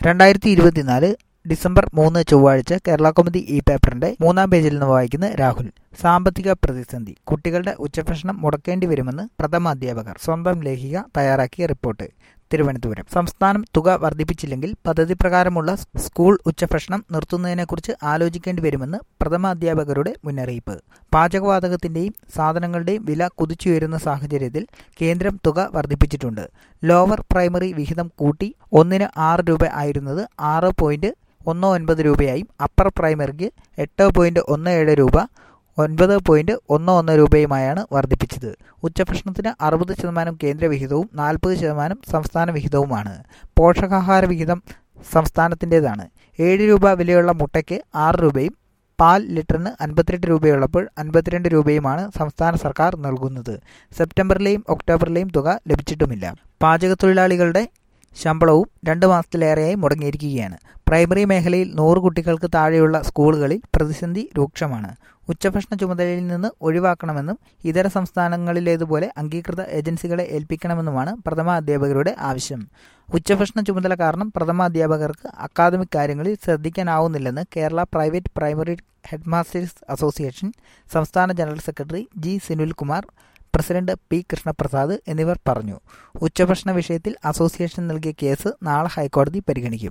രണ്ടായിരത്തി ഇരുപത്തിനാല് ഡിസംബർ മൂന്ന് ചൊവ്വാഴ്ച കേരള കൗമുദി ഈ പേപ്പറിന്റെ മൂന്നാം പേജിൽ നിന്ന് വായിക്കുന്ന രാഹുൽ സാമ്പത്തിക പ്രതിസന്ധി കുട്ടികളുടെ ഉച്ചഭക്ഷണം മുടക്കേണ്ടി വരുമെന്ന് പ്രഥമ അധ്യാപകർ സ്വന്തം ലേഖിക തയ്യാറാക്കിയ റിപ്പോർട്ട് തിരുവനന്തപുരം സംസ്ഥാനം തുക വർദ്ധിപ്പിച്ചില്ലെങ്കിൽ പദ്ധതി പ്രകാരമുള്ള സ്കൂൾ ഉച്ചഭക്ഷണം നിർത്തുന്നതിനെക്കുറിച്ച് ആലോചിക്കേണ്ടി വരുമെന്ന് പ്രഥമ അധ്യാപകരുടെ മുന്നറിയിപ്പ് പാചകവാതകത്തിന്റെയും സാധനങ്ങളുടെയും വില കുതിച്ചുയരുന്ന സാഹചര്യത്തിൽ കേന്ദ്രം തുക വർദ്ധിപ്പിച്ചിട്ടുണ്ട് ലോവർ പ്രൈമറി വിഹിതം കൂട്ടി ഒന്നിന് ആറ് രൂപ ആയിരുന്നത് ആറ് പോയിന്റ് ഒന്ന് ഒൻപത് രൂപയായും അപ്പർ പ്രൈമറിക്ക് എട്ട് പോയിന്റ് ഒന്ന് ഏഴ് രൂപ ഒൻപത് പോയിന്റ് ഒന്ന് ഒന്ന് രൂപയുമായാണ് വർദ്ധിപ്പിച്ചത് ഉച്ചഭക്ഷണത്തിന് അറുപത് ശതമാനം കേന്ദ്ര വിഹിതവും നാൽപ്പത് ശതമാനം സംസ്ഥാന വിഹിതവുമാണ് പോഷകാഹാര വിഹിതം സംസ്ഥാനത്തിൻ്റെതാണ് ഏഴ് രൂപ വിലയുള്ള മുട്ടയ്ക്ക് ആറ് രൂപയും പാൽ ലിറ്ററിന് അൻപത്തിരണ്ട് രൂപയുള്ളപ്പോൾ അൻപത്തിരണ്ട് രൂപയുമാണ് സംസ്ഥാന സർക്കാർ നൽകുന്നത് സെപ്റ്റംബറിലെയും ഒക്ടോബറിലെയും തുക ലഭിച്ചിട്ടുമില്ല പാചകത്തൊഴിലാളികളുടെ ശമ്പളവും രണ്ട് മാസത്തിലേറെയായി മുടങ്ങിയിരിക്കുകയാണ് പ്രൈമറി മേഖലയിൽ നൂറ് കുട്ടികൾക്ക് താഴെയുള്ള സ്കൂളുകളിൽ പ്രതിസന്ധി രൂക്ഷമാണ് ഉച്ചഭക്ഷണ ചുമതലയിൽ നിന്ന് ഒഴിവാക്കണമെന്നും ഇതര സംസ്ഥാനങ്ങളിലേതുപോലെ അംഗീകൃത ഏജൻസികളെ ഏൽപ്പിക്കണമെന്നുമാണ് പ്രഥമ അധ്യാപകരുടെ ആവശ്യം ഉച്ചഭക്ഷണ ചുമതല കാരണം പ്രഥമ അധ്യാപകർക്ക് അക്കാദമിക് കാര്യങ്ങളിൽ ശ്രദ്ധിക്കാനാവുന്നില്ലെന്ന് Kerala private primary headmasters association സംസ്ഥാന general secretary G Sunilkumar president P Krishnaprasad എന്നിവർ പറഞ്ഞു ഉച്ചഭക്ഷണ വിഷയത്തിൽ അസോസിയേഷൻ നൽകിയ കേസ് നാളെ ഹൈക്കോടതി പരിഗണിക്കും